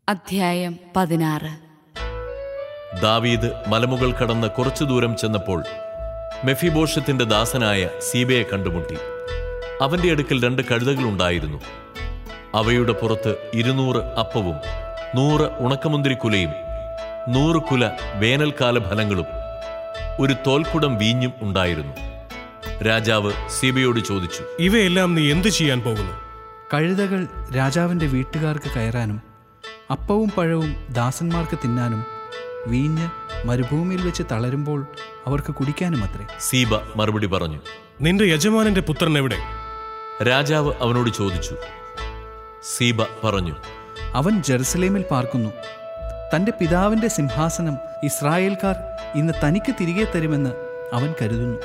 അധ്യായം പതിനാറ് ദാവീദ് മലമുകൾ കടന്ന് കുറച്ചു ദൂരം ചെന്നപ്പോൾ മെഫിബോഷത്തിന്റെ ദാസനായ സീബയെ കണ്ടുമുട്ടി അവന്റെ അടുക്കൽ രണ്ട് കഴുതകളുണ്ടായിരുന്നു അവയുടെ പുറത്ത് ഇരുന്നൂറ് അപ്പവും നൂറ് ഉണക്കമുന്തിരിക്കുലയും നൂറ് കുല വേനൽക്കാല ഫലങ്ങളും ഒരു തോൽക്കുടം വീഞ്ഞും ഉണ്ടായിരുന്നു രാജാവ് സീബയോട് ചോദിച്ചു ഇവയെല്ലാം നീ എന്തു ചെയ്യാൻ പോകുന്നു കഴുതകൾ രാജാവിൻ്റെ വീട്ടുകാർക്ക് കയറാനും അപ്പവും പഴവും ദാസന്മാർക്ക് തിന്നാനും വീഞ്ഞ് മരുഭൂമിയിൽ വെച്ച് തളരുമ്പോൾ അവർക്ക് കുടിക്കാനും അത്രേ സീബ മറുപടി പറഞ്ഞു നിന്റെ യജമാനന്റെ പുത്രൻ എവിടെ രാജാവ് അവനോട് ചോദിച്ചു സീബ പറഞ്ഞു അവൻ ജെറുസലേമിൽ പാർക്കുന്നു തൻ്റെ പിതാവിൻ്റെ സിംഹാസനം ഇസ്രായേൽക്കാർ ഇന്ന് തനിക്ക് തിരികെ തരുമെന്ന് അവൻ കരുതുന്നു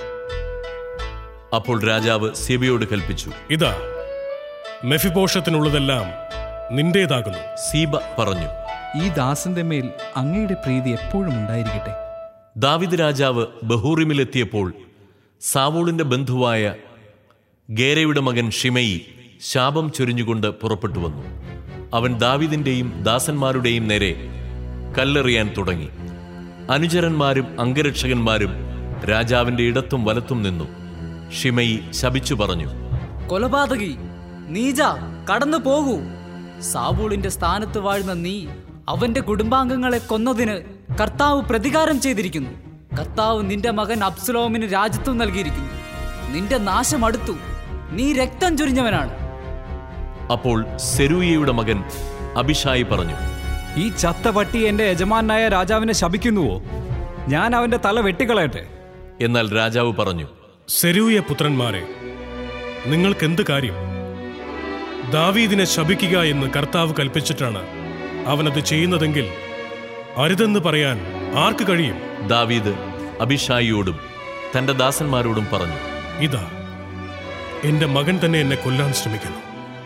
അപ്പോൾ രാജാവ് സീബയോട് കൽപ്പിച്ചു ഇതാ മെഫിപോഷത്തിനുള്ളതെല്ലാം നിന്റേതാകുന്നു സീബ പറഞ്ഞു ഈ ദാസന്റെ മേൽ അങ്ങയുടെ പ്രീതി എപ്പോഴും ഉണ്ടായിരിക്കട്ടെ ദാവിദ് രാജാവ് ബഹൂറിമിലെത്തിയപ്പോൾ സാവൂളിന്റെ ബന്ധുവായ ഗേരയുടെ മകൻ ഷിമയി ശാപം ചൊരിഞ്ഞുകൊണ്ട് പുറപ്പെട്ടു വന്നു അവൻ ദാവിദിന്റെയും ദാസന്മാരുടെയും നേരെ കല്ലെറിയാൻ തുടങ്ങി അനുചരന്മാരും അംഗരക്ഷകന്മാരും രാജാവിന്റെ ഇടത്തും വലത്തും നിന്നു ഷിമയി ശപിച്ചു പറഞ്ഞു കൊലപാതകി നീജ കടന്നു പോകൂ സാബൂളിന്റെ സ്ഥാനത്ത് വാഴുന്ന നീ അവന്റെ കുടുംബാംഗങ്ങളെ കൊന്നതിന് കർത്താവ് പ്രതികാരം ചെയ്തിരിക്കുന്നു കർത്താവ് നിന്റെ മകൻ അബ്സലോമിന് രാജ്യത്വം നൽകിയിരിക്കുന്നു നിന്റെ നാശം അടുത്തു നീ രക്തം ചൊരിഞ്ഞവനാണ് അപ്പോൾ സെരൂയയുടെ മകൻ അഭിഷായി പറഞ്ഞു ഈ ചത്ത പട്ടി എന്റെ യജമാനായ രാജാവിനെ ശപിക്കുന്നുവോ ഞാൻ അവന്റെ തല വെട്ടിക്കളയട്ടെ എന്നാൽ രാജാവ് പറഞ്ഞു സെരൂയ പുത്രന്മാരെ നിങ്ങൾക്കെന്ത് കാര്യം ദാവീദിനെ ശപിക്കുക എന്ന് കർത്താവ് കൽപ്പിച്ചിട്ടാണ് അവനത് ചെയ്യുന്നതെങ്കിൽ അരുതെന്ന് പറയാൻ ആർക്ക് കഴിയും ദാവീദ് അഭിഷായിയോടും തന്റെ ദാസന്മാരോടും പറഞ്ഞു ഇതാ എന്റെ മകൻ തന്നെ എന്നെ കൊല്ലാൻ ശ്രമിക്കുന്നു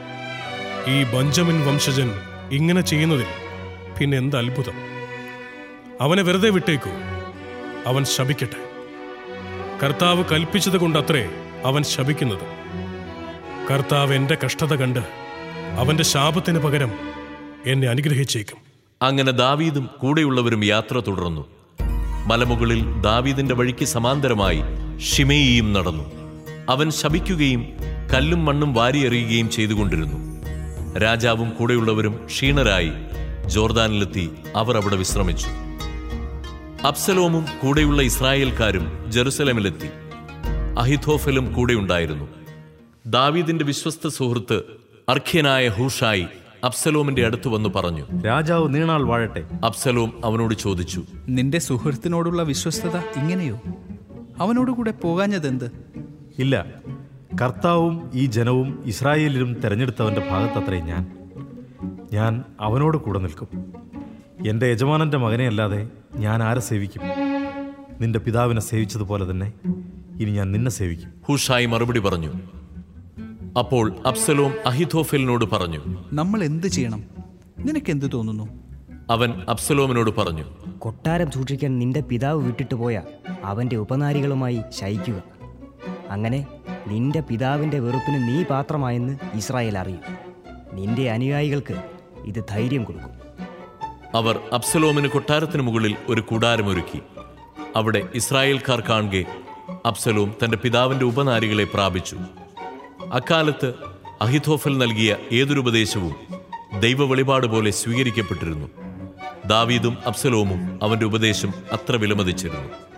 ഈ ബഞ്ചമിൻ വംശജൻ ഇങ്ങനെ ചെയ്യുന്നതിൽ പിന്നെ എന്ത് അത്ഭുതം അവനെ വെറുതെ വിട്ടേക്കൂ അവൻ ശപിക്കട്ടെ കർത്താവ് കൽപ്പിച്ചത് കൊണ്ടത്രേ അവൻ ശപിക്കുന്നത് കർത്താവ് എന്റെ കഷ്ടത കണ്ട് അവന്റെ ശാപത്തിന് പകരം എന്നെ അനുഗ്രഹിച്ചേക്കും അങ്ങനെ ദാവീദും കൂടെയുള്ളവരും യാത്ര തുടർന്നു മലമുകളിൽ ദാവീദിന്റെ വഴിക്ക് സമാന്തരമായി ഷിമയിയും നടന്നു അവൻ ശപിക്കുകയും കല്ലും മണ്ണും വാരിയെറിയുകയും ചെയ്തുകൊണ്ടിരുന്നു രാജാവും കൂടെയുള്ളവരും ക്ഷീണരായി ജോർദാനിലെത്തി അവർ അവിടെ വിശ്രമിച്ചു അബ്സലോമും കൂടെയുള്ള ഇസ്രായേൽക്കാരും ജെറുസലമിലെത്തി അഹിഥോഫലും കൂടെയുണ്ടായിരുന്നു ദാവീദിന്റെ വിശ്വസ്ത സുഹൃത്ത് അർഖ്യനായ ഹൂഷായി അബ്സലോമിന്റെ അടുത്ത് വന്നു പറഞ്ഞു രാജാവ് നീണാൾ വാഴട്ടെ അബ്സലോം അവനോട് ചോദിച്ചു നിന്റെ സുഹൃത്തിനോടുള്ള വിശ്വസ്തത ഇങ്ങനെയോ അവനോടുകൂടെ പോകാഞ്ഞതെന്ത് ഇല്ല കർത്താവും ഈ ജനവും ഇസ്രായേലിലും തെരഞ്ഞെടുത്തവന്റെ ഭാഗത്തത്രേ ഞാൻ ഞാൻ അവനോട് കൂടെ നിൽക്കും എൻ്റെ യജമാനന്റെ മകനെ അല്ലാതെ ഞാൻ ആരെ സേവിക്കും നിന്റെ പിതാവിനെ സേവിച്ചതുപോലെ തന്നെ ഇനി ഞാൻ നിന്നെ സേവിക്കും ഹൂഷായി മറുപടി പറഞ്ഞു അപ്പോൾ അബ്സലോം അഹിഥോഫലിനോട് പറഞ്ഞു നമ്മൾ എന്ത് ചെയ്യണം നിനക്കെന്ത് തോന്നുന്നു അവൻ അബ്സലോമിനോട് പറഞ്ഞു കൊട്ടാരം സൂക്ഷിക്കാൻ നിന്റെ പിതാവ് വിട്ടിട്ട് പോയ അവൻ്റെ ഉപനാരികളുമായി ശയിക്കുക അങ്ങനെ നിന്റെ പിതാവിൻ്റെ വെറുപ്പിന് നീ പാത്രമായെന്ന് ഇസ്രായേൽ അറിയും നിന്റെ അനുയായികൾക്ക് ഇത് ധൈര്യം കൊടുക്കും അവർ അബ്സലോമിന് കൊട്ടാരത്തിന് മുകളിൽ ഒരു കൂടാരമൊരുക്കി അവിടെ ഇസ്രായേൽക്കാർ കാണുകെ അബ്സലോം തന്റെ പിതാവിന്റെ ഉപനാരികളെ പ്രാപിച്ചു അക്കാലത്ത് അഹിഥോഫൽ നൽകിയ ഏതൊരു ഉപദേശവും ദൈവ വെളിപാട് പോലെ സ്വീകരിക്കപ്പെട്ടിരുന്നു ദാവീദും അബ്സലോമും അവന്റെ ഉപദേശം അത്ര വിലമതിച്ചിരുന്നു